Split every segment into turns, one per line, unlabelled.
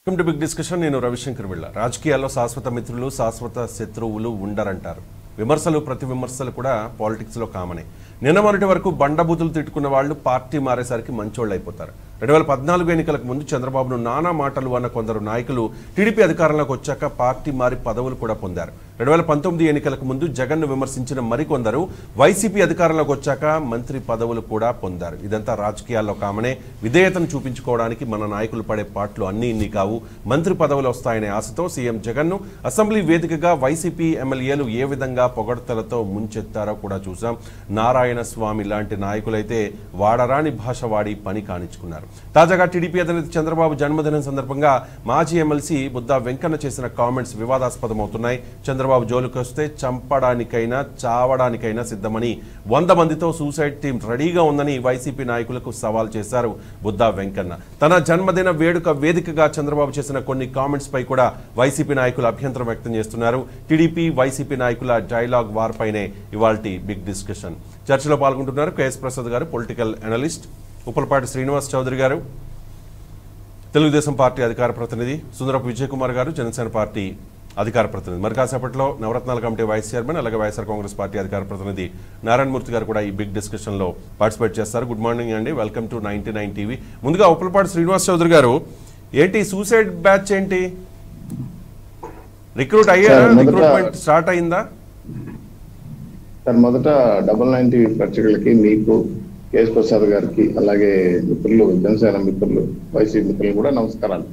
Welcome to big discussion నేను రవిశంకర్ విళ్ళ రాజకీయాల్లో శాశ్వత మిత్రులు శాశ్వత శత్రువులు ఉండరంటారు విమర్శలు ప్రతి విమర్శలు కూడా పాలిటిక్స్ లో కామనే నిన్న మొన్నటి వరకు బండబూతులు తిట్టుకున్న వాళ్ళు పార్టీ మారేసరికి మంచోళ్ళు అయిపోతారు రెండు వేల పద్నాలుగు ఎన్నికలకు ముందు చంద్రబాబును నానా మాటలు అన్న కొందరు నాయకులు టీడీపీ అధికారంలోకి వచ్చాక పార్టీ మారి పదవులు కూడా పొందారు రెండు వేల పంతొమ్మిది ఎన్నికలకు ముందు జగన్ను విమర్శించిన మరికొందరు వైసీపీ అధికారంలోకి వచ్చాక మంత్రి పదవులు కూడా పొందారు ఇదంతా రాజకీయాల్లో కామనే విధేయతను చూపించుకోవడానికి మన నాయకులు పడే పాటలు అన్నీ ఇన్ని కావు మంత్రి పదవులు వస్తాయనే ఆశతో సీఎం జగన్ను అసెంబ్లీ వేదికగా వైసీపీ ఎమ్మెల్యేలు ఏ విధంగా పొగడ్తలతో ముంచెత్తారో కూడా చూసాం నారాయణ స్వామి లాంటి నాయకులైతే వాడరాని భాష వాడి పని కానిచ్చుకున్నారు తాజాగా టీడీపీ అధినేత చంద్రబాబు జన్మదినం సందర్భంగా మాజీ ఎమ్మెల్సీ బుద్దా వెంకన్న చేసిన కామెంట్స్ వివాదాస్పదమవుతున్నాయి చంద్రబాబు జోలికి వస్తే చంపడానికైనా చావడానికైనా సిద్ధమని వంద మందితో సూసైడ్ టీం రెడీగా ఉందని వైసీపీ నాయకులకు సవాల్ చేశారు బుద్దా వెంకన్న తన జన్మదిన వేడుక వేదికగా చంద్రబాబు చేసిన కొన్ని కామెంట్స్ పై కూడా వైసీపీ నాయకులు అభ్యంతరం వ్యక్తం చేస్తున్నారు టీడీపీ వైసీపీ నాయకుల డైలాగ్ వార్ పైనే ఇవాల్టి బిగ్ డిస్కషన్ చర్చలో పాల్గొంటున్నారు కేఎస్ ప్రసాద్ గారు పొలిటికల్ అనలిస్ట్ ఉప్పలపాటి శ్రీనివాస్ చౌదరి గారు తెలుగుదేశం పార్టీ అధికార ప్రతినిధి సుందరపు విజయ్ కుమార్ గారు జనసేన పార్టీ అధికార ప్రతినిధి మరి కాసేపట్లో నవరత్నాల కమిటీ వైస్ చైర్మన్ అలాగే వైఎస్ఆర్ కాంగ్రెస్ పార్టీ అధికార ప్రతినిధి నారాయణమూర్తి గారు కూడా ఈ బిగ్ డిస్కషన్ లో పార్టిసిపేట్ చేస్తారు గుడ్ మార్నింగ్ అండి welcome to ninety nine TV ముందుగా ఉప్పలపాటి శ్రీనివాస్ చౌదరి గారు ఏంటి సూసైడ్ బ్యాచ్ ఏంటి రిక్రూట్ అయ్యారా
సార్, మొదట-
రిక్రూట్మెంట్ స్టార్ట్ అయిందా
సార్ మొదట డబల్ నైన్ టీవీ ప్రేక్షకులకి మీకు కేఎస్ ప్రసాద్ గారికి అలాగే మిత్రులు జనసేన మిత్రులు వైసీపీ మిత్రులు కూడా నమస్కారాలు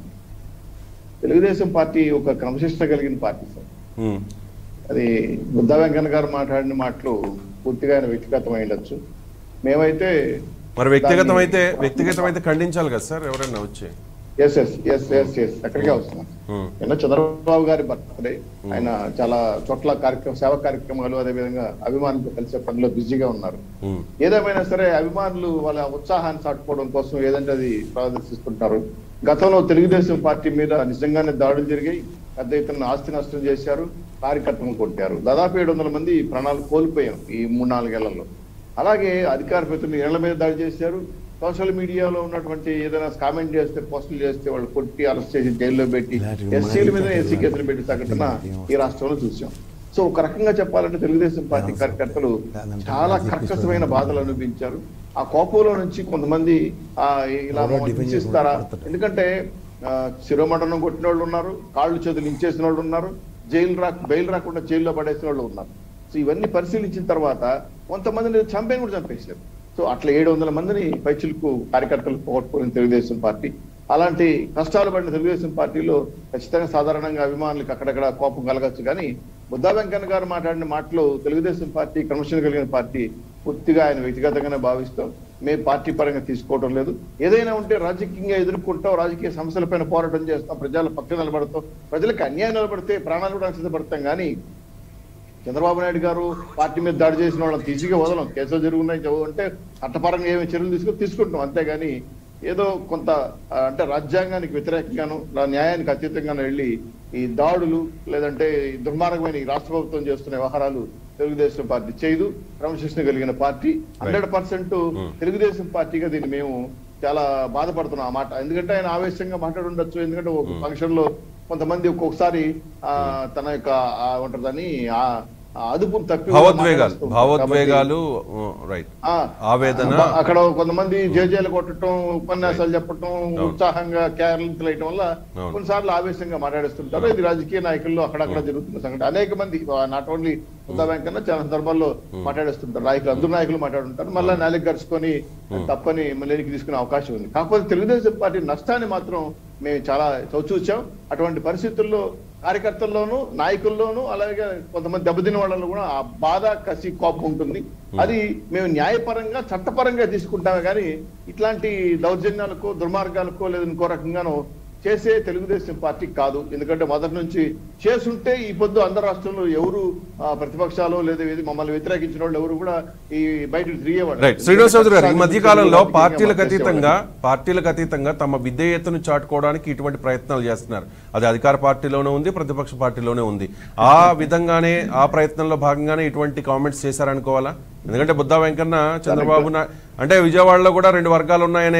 తెలుగుదేశం పార్టీ ఒక క్రమశిక్షణ కలిగిన పార్టీ సార్
ఉమ్,
అది బుద్ధా వెంకన్న గారు మాట్లాడిన మాటలు పూర్తిగా ఆయన వ్యక్తిగతం అయ్యుండొచ్చు మేమైతే
మరి వ్యక్తిగతం
దాన్ని-
అయితే వ్యక్తిగతం అయితే ఖండించాలి కదా సార్ ఎవరైనా వచ్చి
yes yes yes yes yes అక్కడికే వస్తున్నాం
ఉమ్,
నిన్న చంద్రబాబు గారి బర్త్డే ఆయన చాలా చోట్ల కార్యక్రమ సేవా కార్యక్రమాలు అదేవిధంగా అభిమానులతో కలిసే పనిలో బిజీగా ఉన్నారు
ఉమ్,
ఏదేమైనా సరే అభిమానులు వాళ్ళ ఉత్సాహాన్ని చాటుకోవడం కోసం ఏదంటే అది ప్రదర్శిస్తుంటారు గతంలో తెలుగుదేశం పార్టీ మీద నిజంగానే దాడులు జరిగాయి పెద్ద ఎత్తున ఆస్తి నష్టం చేశారు కార్యకర్తలను కొట్టారు దాదాపు ఏడు వందల మంది ప్రాణాలు కోల్పోయాం ఈ మూడు నాలుగేళ్లలో అలాగే అధికార ప్రతినిధులు ఇళ్ల మీద దాడి చేశారు సోషల్ మీడియాలో ఉన్నటువంటి ఏదైనా కామెంట్ చేస్తే పోస్టులు చేస్తే వాళ్ళు కొట్టి అరెస్ట్ చేసి జైల్లో పెట్టి ఎస్సీల మీద ఎస్సీ కేసులు పెట్టి సంఘటన ఈ రాష్ట్రంలో చూసాం సో ఒక రకంగా చెప్పాలంటే తెలుగుదేశం పార్టీ కార్యకర్తలు చాలా కర్కశమైన బాధలు అనుభవించారు ఆ కోపంలో నుంచి కొంతమంది ఆ ఇలా మమ్మల్ని హింసిస్తారా ఎందుకంటే ఆ, శిరోమండనం కొట్టిన వాళ్ళు ఉన్నారు కాళ్ళు చేతులు ఇంచేసిన వాళ్ళు ఉన్నారు జైలు రా బెయిల్ రాకుండా జైల్లో పడేసిన వాళ్ళు ఉన్నారు సో ఇవన్నీ పరిశీలించిన తర్వాత కొంతమందిని చంపేని కూడా చంపేశారు సో అట్లా ఏడు వందల మందిని పైచులకు కార్యకర్తలు పోగొట్టుకుని తెలుగుదేశం పార్టీ అలాంటి కష్టాలు పడిన తెలుగుదేశం పార్టీలో ఖచ్చితంగా సాధారణంగా అభిమానులకు అక్కడక్కడ కోపం కలగచ్చు కానీ బుద్ధా వెంకన్న గారు మాట్లాడిన మాటలు తెలుగుదేశం పార్టీ క్రమశిక్షణ కలిగిన పార్టీ పూర్తిగా ఆయన వ్యక్తిగతంగానే భావిస్తాం మేము పార్టీ పరంగా తీసుకోవడం లేదు ఏదైనా ఉంటే రాజకీయంగా ఎదుర్కొంటాం రాజకీయ సమస్యలపైన పోరాటం చేస్తాం ప్రజల పక్కన నిలబడతాం ప్రజలకు అన్యాయం నిలబడితే ప్రాణాలు కూడా సిద్ధపడతాం కానీ చంద్రబాబు నాయుడు గారు పార్టీ మీద దాడి చేసిన వాళ్ళని తీసిగా వదలం కేసులు జరుగున్నాయి చెవు- అంటే చట్టపరంగా ఏమి చర్యలు తీసుకుని తీసుకుంటాం అంతేగాని ఏదో కొంత ఆ, అంటే రాజ్యాంగానికి వ్యతిరేకంగాను రా- న్యాయానికి అతీతంగాను వెళ్ళి ఈ దాడులు లేదంటే ఈ దుర్మార్గమైన ఈ రాష్ట్ర ప్రభుత్వం చేస్తున్న వ్యవహారాలు తెలుగుదేశం పార్టీ చేయదు క్రమశిక్షణ కలిగిన పార్టీ హండ్రెడ్ పర్సెంట్ తెలుగుదేశం పార్టీగా దీన్ని మేము చాలా బాధపడుతున్నాం ఆ మాట ఎందుకంటే ఆయన ఆవేశంగా మాట్లాడి ఉండొచ్చు ఎందుకంటే ఒక ఫంక్షన్ లో కొంతమంది ఒక్కొక్కసారి ఆ తన యొక్క ఆ ఉంటుందని ఆ ఆ అదుపును తప్పి
భావోద్వేగాలు
మాట్లాడుతూ ఉంటారు.
భావోద్వేగాలు రైట్
ఆ,
ఆవేదన
అబ్బా, అక్కడ కొంతమంది జేజేలు కొట్టడం ఉపన్యాసాలు చెప్పడం ఉత్సాహంగా క్యారలింగ్ వేయటం వల్ల
అవును.
కొన్నిసార్లు ఆవేశంగా మాట్లాడిస్తుంటారు ఇది రాజకీయ నాయకుల్లో అక్కడక్కడ జరుగుతున్న సంఘటన అనేక మంది నాట్ ఓన్లీ బుద్ధా వెంకన్న చాలా సందర్భాల్లో మాట్లాడేస్తుంటారు నాయకులు అందరు నాయకులు మాట్లాడుతుంటారు మళ్ళీ నాలుగు గడుచుకొని తప్పని మళ్ళీకి తీసుకునే అవకాశం ఉంది కాకపోతే తెలుగుదేశం పార్టీ నష్టాన్ని మాత్రం మేము చాలా చూసాం అటువంటి పరిస్థితుల్లో కార్యకర్తల్లోనూ నాయకుల్లోనూ అలాగే కొంతమంది దెబ్బతిన్న వాళ్ళలో కూడా ఆ బాధ కసి కోపం ఉంటుంది అది మేము న్యాయపరంగా చట్టపరంగా తీసుకుంటామే కానీ ఇట్లాంటి దౌర్జన్యాలకు దుర్మార్గాలకు లేదా ఇంకో రకంగానూ చేసే తెలుగుదేశం పార్టీ కాదు ఎందుకంటే మొదటి నుంచి చేసుంటే ఈ పొద్దు అందరు రాష్ట్రంలో ఎవరు ఆ, ప్రతిపక్షాలు లేదా ఏది మమ్మల్ని వ్యతిరేకించిన వాళ్ళు ఎవరు కూడా ఈ బయట తిరిగేవాళ్ళు
రైట్ శ్రీనివాస్ చౌదరి గారు ఈ మధ్య కాలంలో
రాజకీయంగా
పార్టీలకు
చేసేవాళ్ళు.
అతీతంగా పార్టీలకు అతీతంగా తమ విధేయతను చాటుకోవడానికి ఇటువంటి ప్రయత్నాలు చేస్తున్నారు అది అధికార పార్టీలోనే ఉంది ప్రతిపక్ష పార్టీలోనే ఉంది ఆ విధంగానే ఆ ప్రయత్నంలో భాగంగానే ఇటువంటి కామెంట్స్ చేశారనుకోవాలా ఎందుకంటే బుద్ధా వెంకన్న చంద్రబాబు నా- అంటే విజయవాడలో కూడా రెండు వర్గాలు ఉన్నాయనే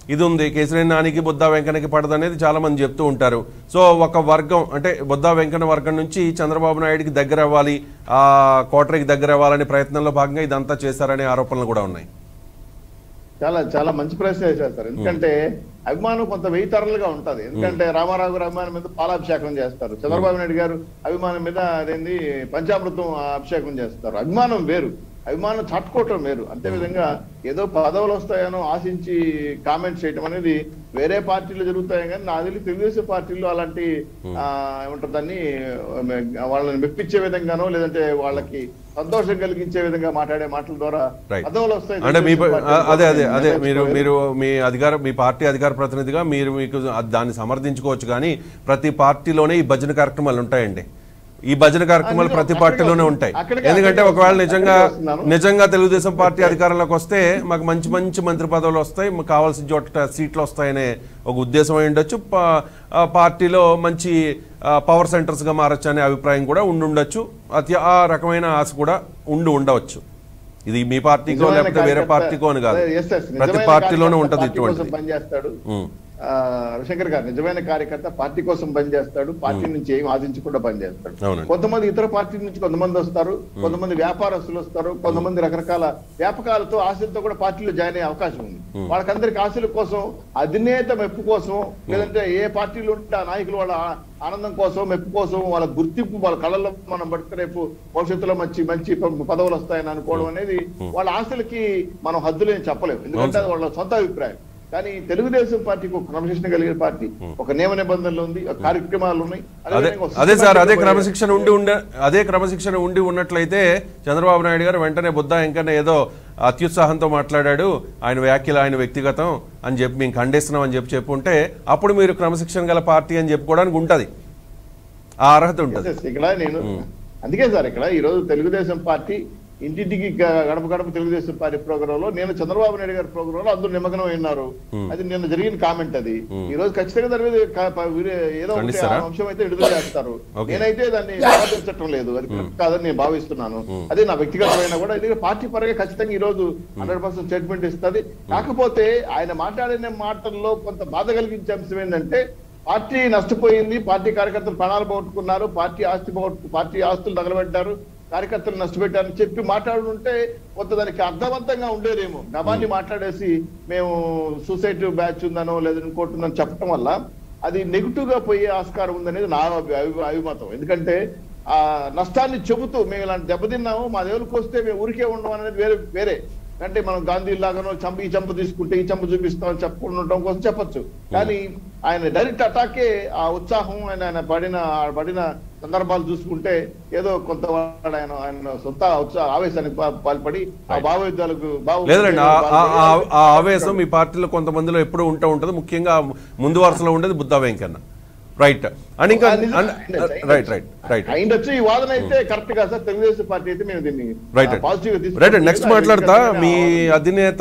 ఇది ఉంది కేసీఆర్ నానికి బుద్ధా వెంకన్నకి పడదు అనేది చాలా మంది చెప్తూ ఉంటారు సో ఒక వర్గం అంటే బుద్ధా వెంకన్న వర్గం నుంచి చంద్రబాబు నాయుడికి దగ్గర అవ్వాలి ఆ కోటరీకి దగ్గర అవ్వాలనే ప్రయత్నంలో భాగంగా ఇదంతా చేశారనే ఆరోపణలు కూడా ఉన్నాయి
చాలా చాలా మంచి ప్రశ్న వేశారు సార్ ఎందుకంటే అభిమానం కొంత వెయ్యి తరలుగా ఉంటది ఎందుకంటే రామారావు గారు అభిమానం మీద పాలాభిషేకం చేస్తారు చంద్రబాబు నాయుడు గారు అభిమానం మీద అదేంది పంచామృతం అభిషేకం చేస్తారు అభిమానం వేరు అభిమానం చట్టుకోవటం వేరు అంతే విధంగా ఏదో పదవులు వస్తాయనో ఆశించి కామెంట్స్ చేయటం అనేది వేరే పార్టీలు జరుగుతాయి కానీ నాకు తెలిసి తెలుగుదేశం పార్టీలో అలాంటి ఆ, ఏమంటారు దాన్ని వాళ్ళని మెప్పించే విధంగానో లేదంటే వాళ్ళకి సంతోషం కలిగించే విధంగా మాట్లాడే మాటల ద్వారా
Right.
పదవులు వస్తాయి
అంటే మీ
తెలుగుదేశం పార్టీలో
అదే అదే అదే
నిర్ణయించుకోలేదు.
మీరు మీరు మీ అధికార మీ పార్టీ అధికార ప్రతినిధిగా మీరు మీకు దాన్ని సమర్థించుకోవచ్చు కానీ ప్రతి పార్టీలోనే ఈ భజన కార్యక్రమాలు ఉంటాయండి ఈ భజన కార్యక్రమాలు
నిజం.
ప్రతి
అక్కడికే
పార్టీలోనే
వస్తున్నాను.
ఉంటాయి
అక్కడికే-
ఎందుకంటే
అక్కడికే
ఒకవేళ
వస్తున్నాను.
నిజంగా
అక్కడికే వస్తున్నాను.
నిజంగా తెలుగుదేశం పార్టీ అధికారంలోకి వస్తే మాకు మంచి మంచి మంత్రి పదవులు వస్తాయి మాకు కావాల్సిన చోట సీట్లు వస్తాయనే ఒక ఉద్దేశం అయి ఉండొచ్చు పా- ఆ పార్టీలో మంచి ఆ, పవర్ సెంటర్స్ గా మారచ్చు అనే అభిప్రాయం కూడా ఉండి ఉండొచ్చు అతి ఆ రకమైన ఆశ కూడా ఉండి ఉండవచ్చు ఇది మీ పార్టీకో
నిజమైన
లేకపోతే వేరే
కార్యకర్త-
పార్టీకో అని కాదు
అదే, yes, yes.
ప్రతి
నిజమైన
పార్టీలోనూ
కార్యకర్త
ఉంటది
పార్టీ కోసం
ఇటువంటిది
పనిచేస్తాడు
ఉమ్.
ఆ, రవిశంకర్ గారు నిజమైన కార్యకర్త పార్టీ కోసం పనిచేస్తాడు పార్టీ నుంచి ఏం ఆశించకుండా పనిచేస్తాడు
అవునండి.
కొంతమంది ఇతర పార్టీ నుంచి కొంతమంది వస్తారు కొంతమంది వ్యాపారస్తులు వస్తారు కొంతమంది రకరకాల వ్యాపకాలతో ఆశలతో కూడా పార్టీలో జాయిన్ అయ్యే అవకాశం ఉంది వాళ్ళకందరికి ఆశల కోసం అధినేత మెప్పు కోసం లేదంటే ఏ పార్టీలో ఉంటే ఆ నాయకులు వాళ్ళ ఆ- ఆనందం కోసం మెప్పు కోసం వాళ్ళ గుర్తింపు వాళ్ళ కళల్లో మనం పడితే రేపు భవిష్యత్తులో మంచి మంచి ప- పదవులు వస్తాయని అనుకోవడం అనేది వాళ్ళ ఆశలకి మనం హద్దులేం చెప్పలేము ఎందుకంటే అది వాళ్ళ సొంత అభిప్రాయం కానీ తెలుగుదేశం పార్టీకి ఒక క్రమశిక్షణ కలిగిన పార్టీ ఒక నియమ నిబంధనలు ఉంది ఒక కార్యక్రమాలు ఉన్నాయి
అదే
అదేవిధంగా ఒక
అదే సార్ అదే
systematic
క్రమశిక్షణ ఉండి ఉండే అదే క్రమశిక్షణ ఉండి ఉన్నట్లయితే చంద్రబాబు నాయుడు గారు వెంటనే బుద్ధ ఇంకనే ఏదో అత్యుత్సాహంతో మాట్లాడాడు ఆయన వ్యాఖ్యలు ఆయన వ్యక్తిగతం అని చెప్పి మేము ఖండిస్తున్నాం అని చెప్పి చెప్పుంటే అప్పుడు మీరు క్రమశిక్షణ గల పార్టీ అని చెప్పుకోవడానికి ఉంటది ఆ అర్హత ఉంటుంది
Yes, yes. ఇక్కడ నేను అందుకే సార్ ఇక్కడ ఈ రోజు తెలుగుదేశం పార్టీ ఇంటింటికి గ- గడప గడప తెలుగుదేశం పార్టీ ప్రోగ్రామ్ లో నేను చంద్రబాబు నాయుడు గారి ప్రోగ్రామ్ లో అందరూ నిమగ్నం అయినారు అది నిన్న జరిగిన కామెంట్ అది ఈ రోజు ఖచ్చితంగా దాని మీద కా- ప- వీరే- ఏదో ఒకటి
ఖండిస్తారా?
ఆ అంశం అయితే విడుదల చేస్తారు
Okay.
నేనైతే దాన్ని సమర్థించడం లేదు అది correct కాదని నేను భావిస్తున్నాను అదే నా వ్యక్తిగతమైన కూడా ఇది పార్టీ పరంగా ఖచ్చితంగా ఈ రోజు హండ్రెడ్ పర్సెంట్ స్టేట్మెంట్ ఇస్తుంది కాకపోతే ఆయన మాట్లాడిన మాటల్లో కొంత బాధ కలిగించే అంశం ఏంటంటే పార్టీ నష్టపోయింది పార్టీ కార్యకర్తలు ప్రాణాలు పోగొట్టుకున్నారు పార్టీ ఆస్తి పోగొట్టు పార్టీ ఆస్తులు తగలబెట్టారు కార్యకర్తలు నష్టపెట్టారని చెప్పి మాట్లాడుంటే కొంత దానికి అర్థవంతంగా ఉండేదేమో గబాన్ని మాట్లాడేసి మేము సూసైడ్ బ్యాచ్ ఉందనో లేదా ఇంకోటి ఉందని చెప్పడం వల్ల అది నెగిటివ్ గా పోయే ఆస్కారం ఉందనేది నా అభి- అభి- అభిమతం ఎందుకంటే ఆ నష్టాన్ని చెబుతూ మేము ఇలాంటి దెబ్బతిన్నాము మా దేవుడికి వస్తే మేము ఊరికే ఉండడం అనేది వేరే వేరే అంటే మనం గాంధీ లాగానో చంప ఈ చంప తీసుకుంటే ఈ చంప చూపిస్తామని చెప్పుకుంటూ ఉండటం కోసం చెప్పొచ్చు కానీ ఆయన డైరెక్ట్ అటాకే ఆ ఉత్సాహం ఆయన ఆయన పడిన ఆ పడిన సందర్భాలు చూసుకుంటే ఏదో కొంత వాడు ఆయన ఆయన సొంత ఉత్సాహ ఆవేశానికి పా- పాల్పడి ఆ భావోద్యాలకు భావ
లేదండి ఆ- ఆ- ఆ- ఆ ఆవేశం మీ పార్టీలో కొంతమందిలో ఎప్పుడూ ఉంటూ ఉంటుంది ముఖ్యంగా ముందు వరుసలో ఉండేది బుద్ధా వెంకన్న రైట్ అండ్ ఇంకా రైట్ రైట్ రైట్
అయిండొచ్చు ఈ వాదన అయితే కరెక్ట్ గా సార్ తెలుగుదేశం పార్టీ అయితే మేము దీన్ని
రైట్
పాజిటివ్ గా
రైట్ నెక్స్ట్ మాట్లాడతా మీ అధినేత